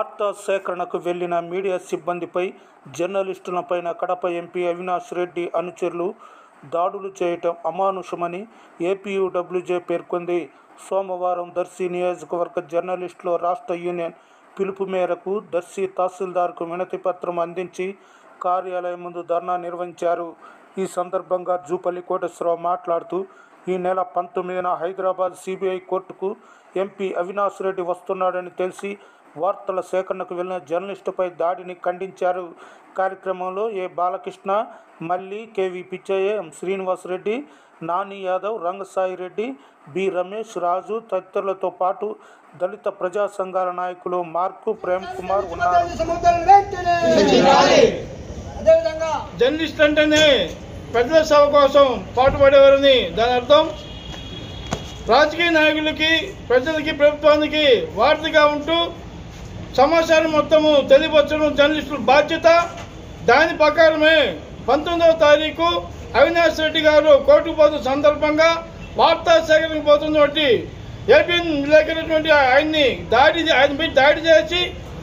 వార్తా సేకరణకు వెళ్లిన మీడియా సిబ్బందిపై జర్నలిస్టులపైన కడప ఎంపీ అవినాష్ రెడ్డి అనుచరులు దాడులు చేయటం అమానుషమని ఏపీయూడబ్ల్యూజే పేర్కొంది సోమవారం దర్శి నియోజకవర్గ జర్నలిస్టుల రాష్ట్ర యూనియన్ పిలుపు మేరకు దర్శి తహసీల్దార్కు వినతి పత్రం అందించి కార్యాలయం ముందు ధర్నా నిర్వహించారు ఈ సందర్భంగా జూపల్లి కోటేశ్వరరావు మాట్లాడుతూ ఈ నెల పంతొమ్మిదిన హైదరాబాద్ సిబిఐ కోర్టుకు ఎంపీ అవినాష్ రెడ్డి వస్తున్నాడని తెలిసి వార్తల సేకరణకు వెళ్లిన జర్నలిస్టుపై దాడిని ఖండించారు కార్యక్రమంలో A Balakrishna Malli KV Pichaiah M Srinivasareddy Nani Yadav Rangasai Reddy B Ramesh Raju తదితరులతో పాటు దళిత ప్రజా సంఘాల నాయకులు మార్కు ప్రేమ్ కుమార్ ఉన్నారు సముద్రం వెంటనే అదేవిధంగా జర్నలిస్ట్ అంటేనే ప్రజల సేవ కోసం పాటుపడేవారని దాని అర్థం రాజకీయ నాయకులకి ప్రజలకి ప్రభుత్వానికి వార్తగా ఉంటూ సమాచారం మొత్తము తెలియపరచడం జర్నలిస్టుల బాధ్యత దాని ప్రకారమే పంతొమ్మిదవ తారీఖు అవినాష్ రెడ్డి గారు కోర్టుకు పోతున్న సందర్భంగా వార్తా సేకరణకు పోతున్నటువంటి ఏపీ విలేకరైనటువంటి ఆయన్ని దాడి ఆయనపై దాడి చేసి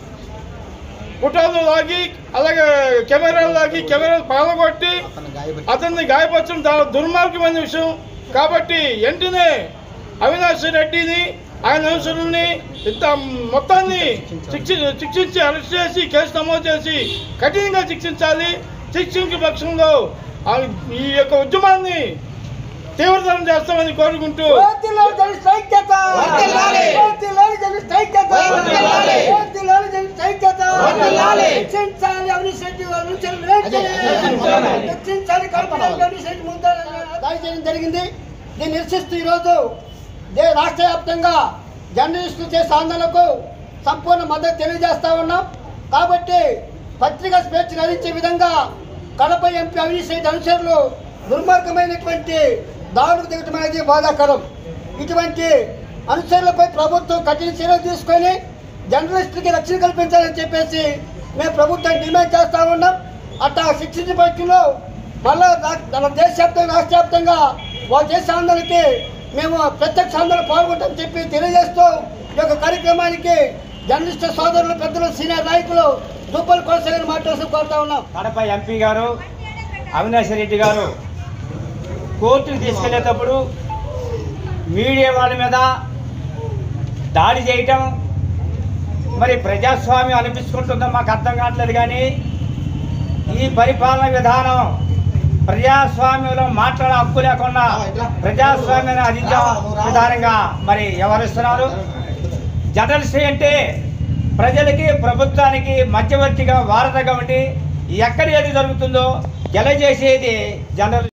పుటాలు లాగి అలాగే కెమెరాలు లాగి కెమెరాలు పాలగొట్టి అతన్ని గాయపరచడం చాలా దుర్మార్గమైన విషయం కాబట్టి వెంటనే అవినాష్ రెడ్డిని ఆయన అనుసరుల్ని ఇంత మొత్తాన్ని శిక్షి శిక్షించి అరెస్ట్ చేసి కేసు నమోదు చేసి కఠినంగా శిక్షించాలి శిక్షించే పక్షంలో ఆ ఈ యొక్క ఉద్యమాన్ని తీవ్రతరం చేస్తామని కోరుకుంటూ కోర్టులోని జర్నలిస్ట్ ఐక్యత వర్ధిల్లాలి. కోర్టులోని జర్నలిస్ట్ ఐక్యత వర్ధిల్లాలి. కోర్టులోని జర్నలిస్ట్ ఐక్యత వర్ధిల్లాలి. రక్షించాలి అవినీతి రెడ్డి వారి నుంచి వెంటనే రక్షించాలి. రక్షించాలి కల్పనకి అవినీతి రెడ్డి ముందు దాడి చేయడం జరిగింది దీన్ని నిరసిస్తూ ఈరోజు దే రాష్ట్ర వ్యాప్తంగా జర్నలిస్టులు చేసే ఆందోళనకు సంపూర్ణ మద్దతు తెలియజేస్తా ఉన్నాం కాబట్టి పత్రికా స్వేచ్ఛ హరించే విధంగా కడప ఎంపీ అవినీతి రెడ్డి అనుచరులు దుర్మార్గమైనటువంటి దాడులకు దిగటం అనేది బాధాకరం ఇటువంటి అనుచరులపై ప్రభుత్వం కఠిన చర్యలు తీసుకొని జర్నలిస్టులకి రక్షణ కల్పించాలని చెప్పేసి మేము ప్రభుత్వాన్ని డిమాండ్ చేస్తా ఉన్నాం అట్లా శిక్షించిన పక్షంలో మళ్ళా రా- మన దేశవ్యాప్తంగా రాష్ట్ర వ్యాప్తంగా వాళ్ళు చేసే ఆందోళనకి మేము ప్రత్యక్ష ఆందోళన పాల్గొంటామని చెప్పి తెలియజేస్తూ ఈ యొక్క కార్యక్రమానికి జర్నలిస్టు సోదరులు పెద్దలు సీనియర్ నాయకులు దుబ్బలు కొనసాగని మాట్లాడాల్సి కోరుతా ఉన్నాం కడప ఎంపీ గారు అవినాష్ రెడ్డి గారు కోర్టుకు తీసుకెళ్లేటప్పుడు మీడియా వాళ్ళ మీద దాడి చేయటం మరి ప్రజాస్వామ్యం అనిపించుకుంటుందో మాకు అర్థం కావట్లేదు కానీ ఈ పరిపాలన విధానం ప్రజాస్వామ్యంలో మాట్లాడే హక్కు లేకుండా ప్రజాస్వామ్యాన్ని అధించే విధానంగా మరి వ్యవహరిస్తున్నారు జర్నలిస్ట్ అంటే ప్రజలకి ప్రభుత్వానికి మధ్యవర్తిగా వారధగా ఉండి ఎక్కడ ఏది జరుగుతుందో తెలియజేసేది జర్నలిస్ట్